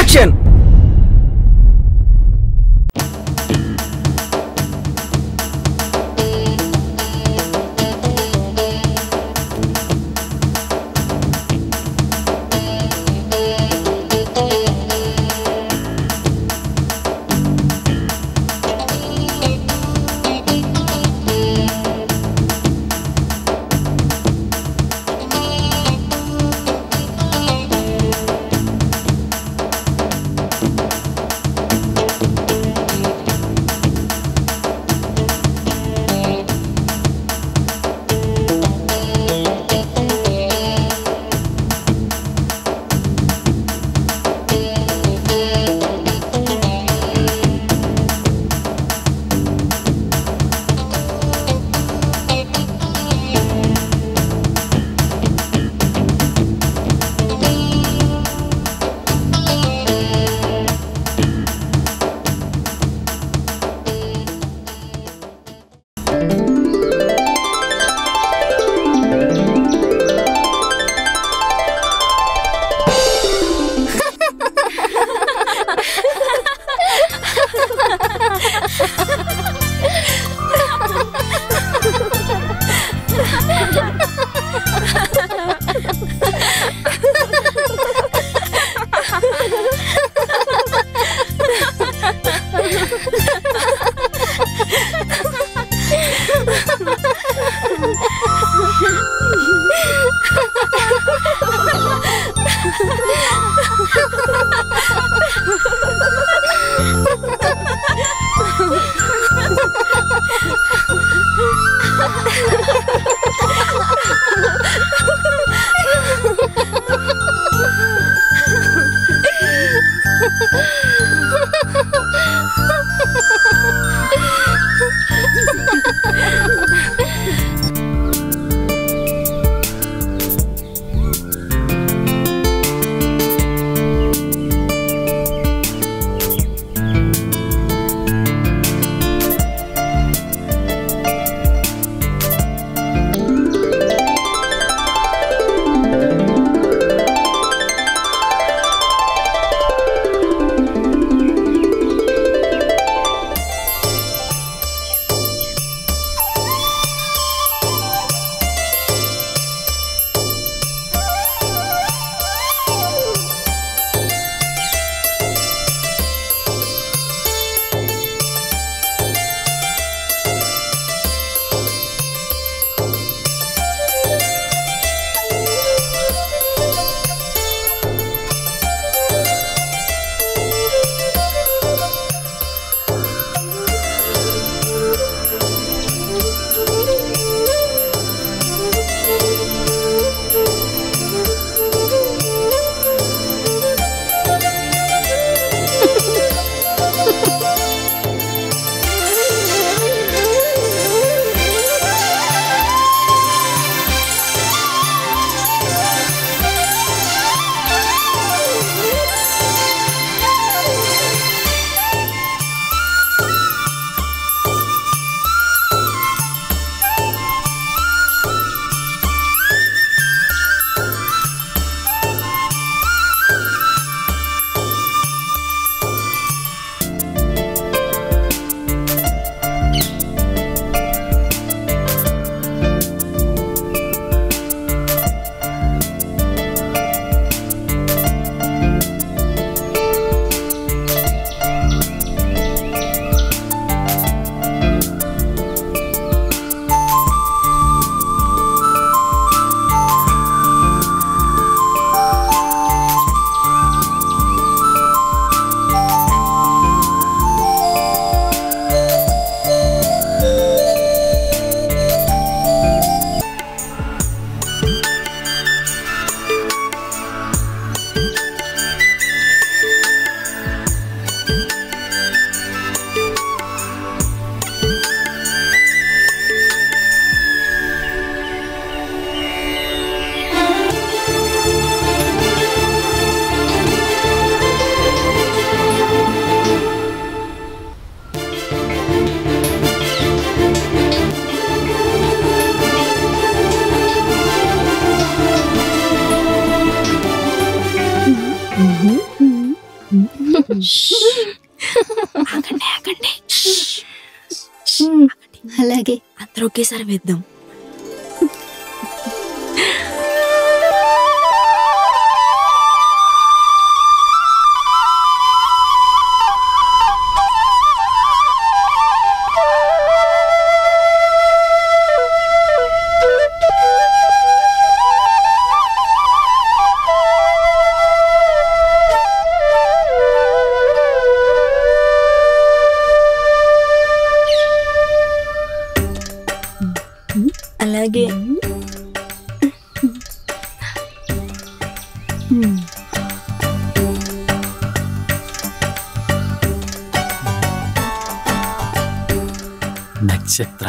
Action ఆగండి ఆగండి అలాగే అందరూ ఒకేసారి వేద్దాం అలాగే నక్షత్ర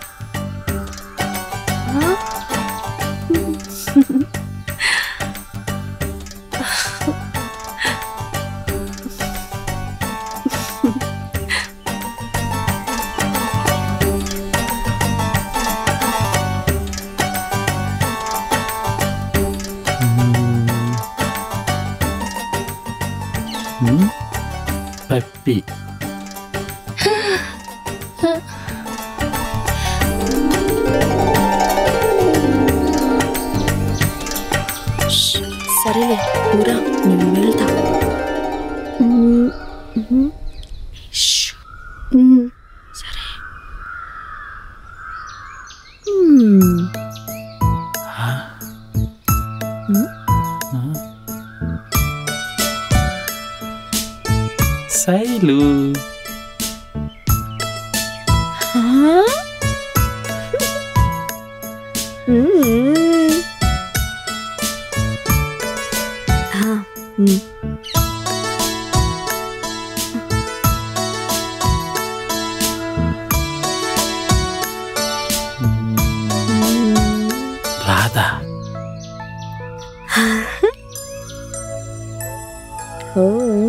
మ్మ్. పప్పి సరేలే ఊరా నేను వెళ్తా ష్. సరే శైలు ఆ, ఉమ్. రాధా ఓ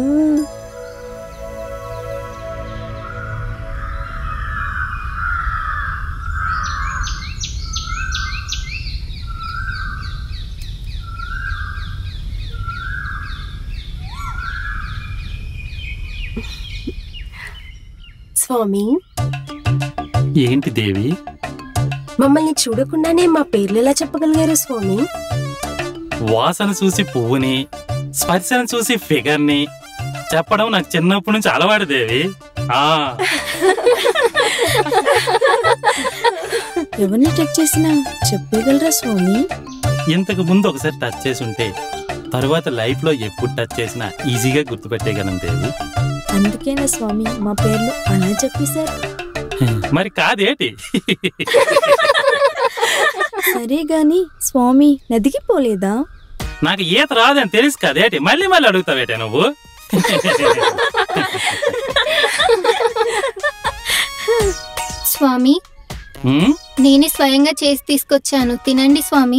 స్వామి ఏంటి దేవి మమ్మల్ని చూడకుండానే మా పేర్లు ఎలా చెప్పగలిగారు స్వామి వాసన చూసి పువ్వుని స్పర్శను చూసి ఫిగర్ని చెప్పడం నాకు చిన్నప్పటి నుంచి అలవాటు దేవి ఆ ఎవరిని టచ్ చేసినా చెప్పగలరా స్వామి ఇంతకు ముందు ఒకసారి టచ్ చేసి ఉంటే తరువాత లైఫ్ లో ఎప్పుడు టచ్ చేసినా ఈజీగా గుర్తుపెట్టేయగలను దేవి అందుకేనా స్వామి మా పేర్లు అలా చెప్పేశారు మరి కాదేటి సరే గాని స్వామి నదికి పోలేదా నాకు ఈత రాదని తెలుసు కదేటి మళ్ళీ మళ్ళీ అడుగుతావేటే నువ్వు స్వామి ఉమ్, నేనే స్వయంగా చేసి తీసుకొచ్చాను తినండి స్వామి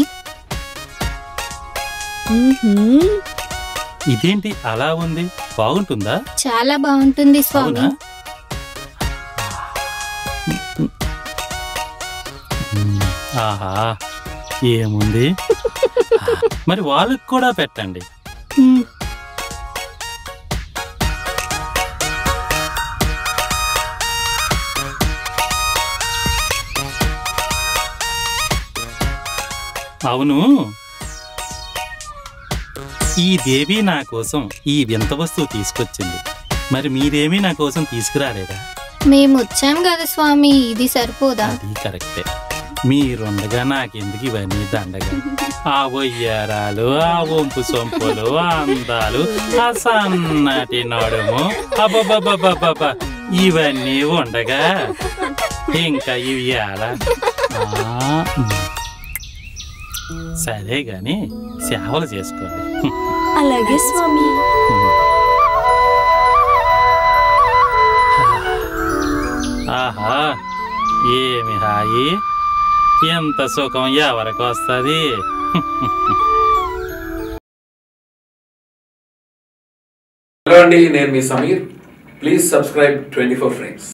మ్మ్హ్మ్. ఇదేంటి అలా ఉంది బాగుంటుందా చాలా బాగుంటుంది స్వామి అవునా ఉమ్, ఆహా ఏముంది మరి వాళ్ళకి కూడా పెట్టండి మ్మ్. అవును ఈ దేవి నా కోసం ఈ వింత వస్తువు తీసుకొచ్చింది మరి మీరేమీ నా కోసం తీసుకురాలేదా మేము వచ్చాం కదా స్వామి ఇది సరిపోదా అది కరెక్టే మీరుండగా నాకెందుకు ఇవన్నీ దండగా ఆ వయ్యారాలు ఆ వంపు సొంపులు ఆ అందాలు ఆ సన్నటి నడుము అబ్బబ్బబ్బబ్బబ్బ ఇవన్నీ ఉండగా ఇంకా ఇవి ఎలా ఆ, ఉమ్. సరే గాని సేవలు చేసుకోండి అలాగే స్వామి ఆహా ఏమి హాయి ఎంత సుఖం ఎవరికి వస్తుంది హలో అండి నేను మీ Sameer please subscribe twenty four frames